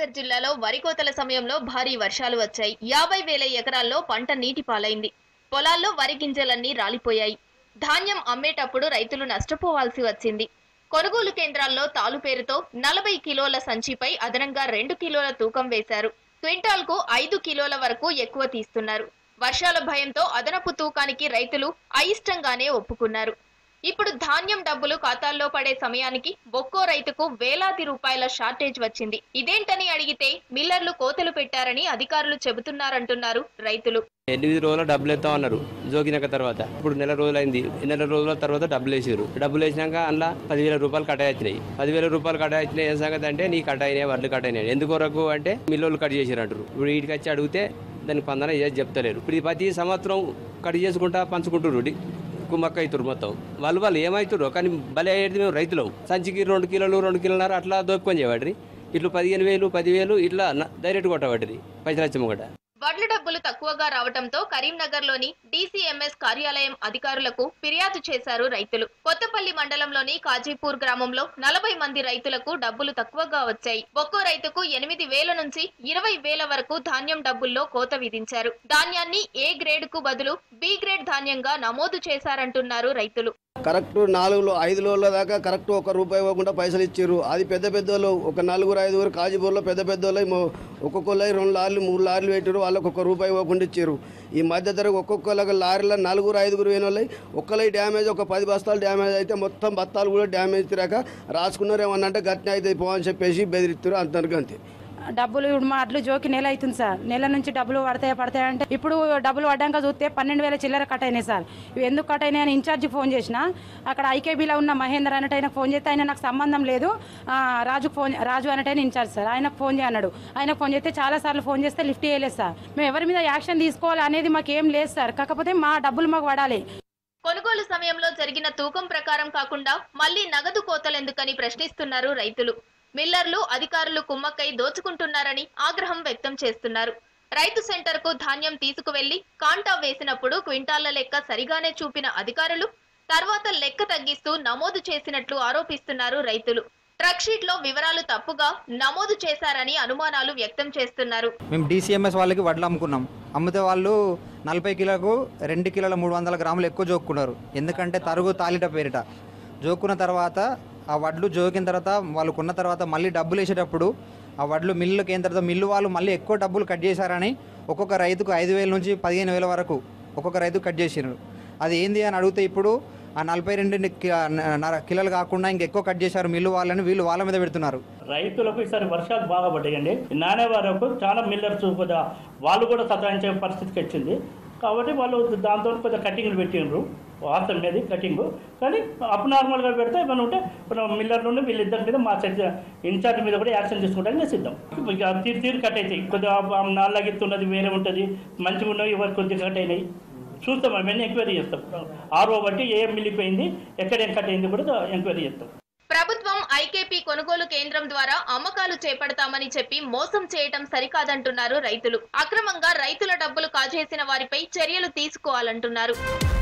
కరీంనగర్ జిల్లాలో వరి కోతల సమయంలో భారీ వర్షాలు వచ్చాయి యాభై వేల ఎకరాల్లో పంట నీటి పాలైంది పొలాల్లో వరి గింజలన్నీ రాలిపోయాయి ధాన్యం అమ్మేటప్పుడు రైతులు నష్టపోవాల్సి వచ్చింది కొనుగోలు కేంద్రాల్లో తాలు పేరుతో నలభై కిలోల సంచిపై అదనంగా రెండు కిలోల తూకం వేశారు క్వింటాల్కు ఐదు కిలోల వరకు ఎక్కువ తీస్తున్నారు వర్షాల భయంతో అదనపు తూకానికి రైతులు అయిష్టంగానే ఒప్పుకున్నారు ఇప్పుడు ధాన్యం డబ్బులు ఖాతాల్లో పడే సమయానికి ఒక్కో రైతుకు వేలాది రూపాయల షార్టేజ్ వచ్చింది ఇదేంటని అడిగితే మిల్లర్లు కోతలు పెట్టారని అధికారులు చెబుతున్నారంటున్నారు రైతులు ఎనిమిది రోజులు డబ్బులు వేస్తాం అన్నారు జోకినాక తర్వాత ఇప్పుడు నెల రోజులైంది నెల రోజుల తర్వాత డబ్బులు వేసారు డబ్బులు వేసినాక అందులో పదివేల రూపాయలు కటాయించినాయి పదివేల రూపాయలు కటాయించినాయి ఏం సంగతి అంటే నీ కటాయినాయి వడ్లు కటాయినాయి ఎందుకు వరకు అంటే మిల్లోళ్ళు కట్ చేసారు అంటారు ఇప్పుడు వీటికి వచ్చి అడిగితే దానికి పందన చేసి చెప్తలేరు ఇప్పుడు ఈ ప్రతి సంవత్సరం కట్ చేసుకుంటా పంచుకుంటారు కుమ్మక్క అవుతారు మొత్తం వాళ్ళు వాళ్ళు ఏమవుతారు కానీ భలే అయ్యేది మేము రైతులు సంచికి రెండు కిలోలు రెండు కిలోన్నర అట్లా దొక్కుని చేయబడ్రి ఇట్లు పదిహేను వేలు పదివేలు ఇట్లా న- డైరెక్ట్ కొట్టబడ్డది పైసలు వచ్చాము కూడా వడ్ల డబ్బులు తక్కువగా రావడంతో కరీంనగర్లోని డీసీఎంఎస్ కార్యాలయం అధికారులకు ఫిర్యాదు చేశారు రైతులు కొత్తపల్లి మండలంలోని కాజీపూర్ గ్రామంలో నలభై మంది రైతులకు డబ్బులు తక్కువగా వచ్చాయి ఒక్కో రైతుకు ఎనిమిది వేల నుంచి ఇరవై వేల వరకు ధాన్యం డబ్బుల్లో కోత విధించారు ధాన్యాన్ని ఏ గ్రేడ్ కు బదులు బి గ్రేడ్ ధాన్యంగా నమోదు చేశారంటున్నారు రైతులు కరెక్ట్ నాలుగు లో- ఐదు రోజుల దాకా కరెక్ట్ ఒక రూపాయి ఇవ్వకుండా పైసలు ఇచ్చారు అది పెద్ద పెద్ద వాళ్ళు ఒక నలుగురు ఐదుగురు కాజీపూర్లో పెద్ద పెద్ద వాళ్ళు ఒక్కొక్కళ్ళు రెండు లారీలు మూడు లారీలు పెట్టారు వాళ్ళకి ఒక రూపాయి ఇవ్వకుండా ఇచ్చారు ఈ మధ్య తరగతి ఒక్కొక్కళ్ళకి లారీలో నలుగురు ఐదుగురు పోయిన వాళ్ళు ఒక్కళ్ళకి డ్యామేజ్ ఒక పది బస్తాలు డ్యామేజ్ అయితే మొత్తం బస్తాలు కూడా డ్యామేజ్ తిరాక రాసుకున్నారు ఏమన్నా అంటే గట్టిన అయితే పో అని చెప్పేసి బెదిరిస్తారు అంతవరకు అంతే డబ్బులు ఇప్పుడు మా అడ్లు జోకి నెల అవుతుంది సార్ నెల నుంచి డబ్బులు పడతాయి పడతాయి అంటే ఇప్పుడు డబ్బులు పడ్డాక చూస్తే పన్నెండు వేల చిల్లర కట్ అయినాయి సార్ ఇవి ఎందుకు కట్ అయినాయి అని ఇన్ఛార్జి ఫోన్ చేసిన అక్కడ ఐకేబీలో ఉన్న మహేందర్ అన్నట్టు ఆయన ఫోన్ చేస్తే ఆయన నాకు సంబంధం లేదు ఆ, రాజు ఫోన్ రాజు అన్నట్టు ఆయన ఇన్ఛార్జ్ సార్ ఆయనకు ఫోన్ చేయన్నాడు ఆయన ఫోన్ చేస్తే చాలా సార్లు ఫోన్ చేస్తే లిఫ్ట్ చేయలేదు సార్ మేము ఎవరి మీద యాక్షన్ తీసుకోవాలి అనేది మాకు ఏం లేదు సార్ కాకపోతే మా డబ్బులు మాకు పడాలి కొనుగోలు సమయంలో జరిగిన తూకం ప్రకారం కాకుండా మళ్లీ నగదు కోతలెందుకని ప్రశ్నిస్తున్నారు రైతులు మిల్లర్లు అధికారులు కుమ్మక్కై దోచుకుంటున్నారని ఆగ్రహం వ్యక్తం చేస్తున్నారు రైతు సెంటర్ కు ధాన్యం తీసుకువెళ్లి కాంటా వేసినప్పుడు క్వింటాళ్ల లెక్క సరిగానే చూపిన అధికారులు తర్వాత లెక్క తగ్గిస్తూ నమోదు చేసినట్లు ఆరోపిస్తున్నారు రైతులు ట్రక్ షీట్ లో వివరాలు తప్పుగా నమోదు చేశారని అనుమానాలు వ్యక్తం చేస్తున్నారు మేము డీసీఎంఎస్ వాళ్ళకి వడ్లు అమ్ముకున్నాం అమ్మితే వాళ్ళు నలభై కిలోలకు రెండు కిలోల మూడు వందల గ్రాములు ఎక్కువ జోక్కున్నారు ఎందుకంటే తరుగు తాలిట పేరిట జోక్కున్న తర్వాత ఆ వడ్లు జోకిన తర్వాత వాళ్ళు కొన్న తర్వాత మళ్ళీ డబ్బులు వేసేటప్పుడు ఆ వడ్లు మిల్లుకి అయిన తర్వాత మిల్లు వాళ్ళు మళ్ళీ ఎక్కువ డబ్బులు కట్ చేశారని ఒక్కొక్క రైతుకు ఐదు వేల నుంచి పదిహేను వేల వరకు ఒక్కొక్క రైతు కట్ చేసినారు అది ఏంది అని అడిగితే ఇప్పుడు ఆ నలభై రెండు కి- నర- కిలోలు కాకుండా ఇంకెక్కువ కట్ చేశారు మిల్లు వాళ్ళని వీళ్ళు వాళ్ళ మీద పెడుతున్నారు రైతులకు ఈసారి వర్షాలు బాగా పడ్డాయండి నానే వరకు చాలా మిల్లర్స్ కొద్దిగా వాళ్ళు కూడా సతాయించే పరిస్థితికి వచ్చింది కాబట్టి వాళ్ళు దాంతో కొద్దిగా కటింగ్లు పెట్టిండ్రు వాస్తవం మీద కటింగ్ కానీ అప్ నార్మల్గా పెడితే ఏమైనా ఉంటే మన మిల్లర్ నుండి వీళ్ళిద్దరి మీద మా సెట్ ఇన్ఛార్జ్ మీద కూడా యాక్షన్ తీసుకోవడానికి నేను సిద్ధం ఇక తీరు తీరు కట్ అవుతాయి కొద్దిగా నాలుగిస్తున్నది వేరే ఉంటుంది మంచిగా ఉన్నవి ఎవరు కొద్దిగా కట్ అయినాయి చూస్తాం అవన్నీ ఎంక్వైరీ చేస్తాం ఆర్ఓ బట్టి ఏం మిగిలిపోయింది ఎక్కడ ఏం కట్ అయింది కూడా ఎంక్వైరీ చేస్తాం ప్రభుత్వం ఐకేపీ కొనుగోలు కేంద్రం ద్వారా అమ్మకాలు చేపడతామని చెప్పి మోసం చేయటం సరికాదంటున్నారు రైతులు అక్రమంగా రైతుల డబ్బులు కాజేసిన వారిపై చర్యలు తీసుకోవాలంటున్నారు